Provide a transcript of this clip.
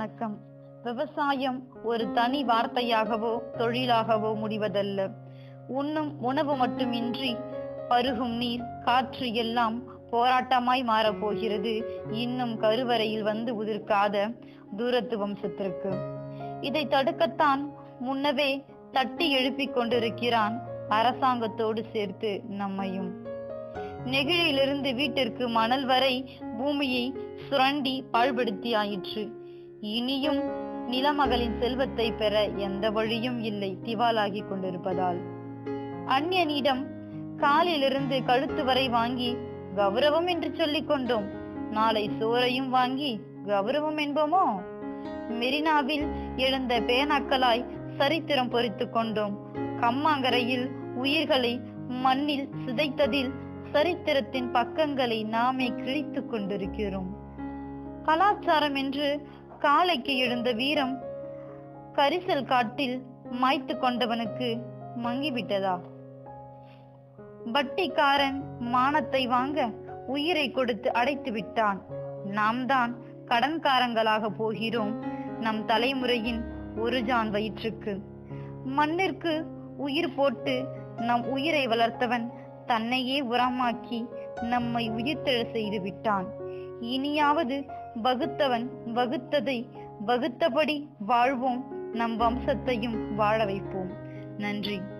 வணக்கம் விவசாயம் ஒரு தனி வார்த்தையாகவோ தொழிலாகவோ முடிவதல்ல உண்ணும் உணவு மட்டுமின்றி பருகும் நீர் காற்று எல்லாம் போராட்டமாய் மாறப்போகிறது இன்னும் கருவறையில் வந்து உதிர்க்காத தூரத்து வம்சத்திற்கு இதை தடுக்கத்தான் முன்னவே தட்டி எழுப்பிக் கொண்டிருக்கிறான் அரசாங்கத்தோடு சேர்த்து நம்மையும் நெகிழியிலிருந்து வீட்டிற்கு மணல் வரை பூமியை சுரண்டி பாழ்படுத்தி ஆயிற்று இனியும் நிலமகளின் செல்வத்தை பெற எந்த வழியும் இல்லை திவாலாகி கொண்டிருப்பதால் அந்நியனிடம் காலிலிருந்து கழுத்து வரை வாங்கி கௌரவம் என்று சொல்லிக் கொண்டோம் நாளை சோறையும் வாங்கி கௌரவம் என்போமோ மெரினாவில் எழுந்த பேனாக்களாய் சரித்திரம் பொறித்துக் கொண்டோம் கம்மாங்கரையில் உயிர்களை மண்ணில் சிதைத்ததில் சரித்திரத்தின் பக்கங்களை நாமே கிழித்துக் கொண்டிருக்கிறோம் கலாச்சாரம் என்று காலைக்கு எழுந்த வீரம் கரிசல் காட்டில் மாய்த்து கொண்டவனுக்கு மங்கிவிட்டதா வட்டிக்காரன் மானத்தை வாங்க உயிரை கொடுத்து அடைத்து விட்டான் நாம் தான் கடன்காரங்களாக போகிறோம் நம் தலைமுறையின் ஒரு ஜான் வயிற்றுக்கு மண்ணிற்கு உயிர் போட்டு நம் உயிரை வளர்த்தவன் தன்னையே உரமாக்கி நம்மை உயிர்த்தெழ செய்து விட்டான் இனியாவது வகுத்தவன் வகுத்ததை வகுத்தபடி வாழ்வோம் நம் வம்சத்தையும் வாழ வைப்போம் நன்றி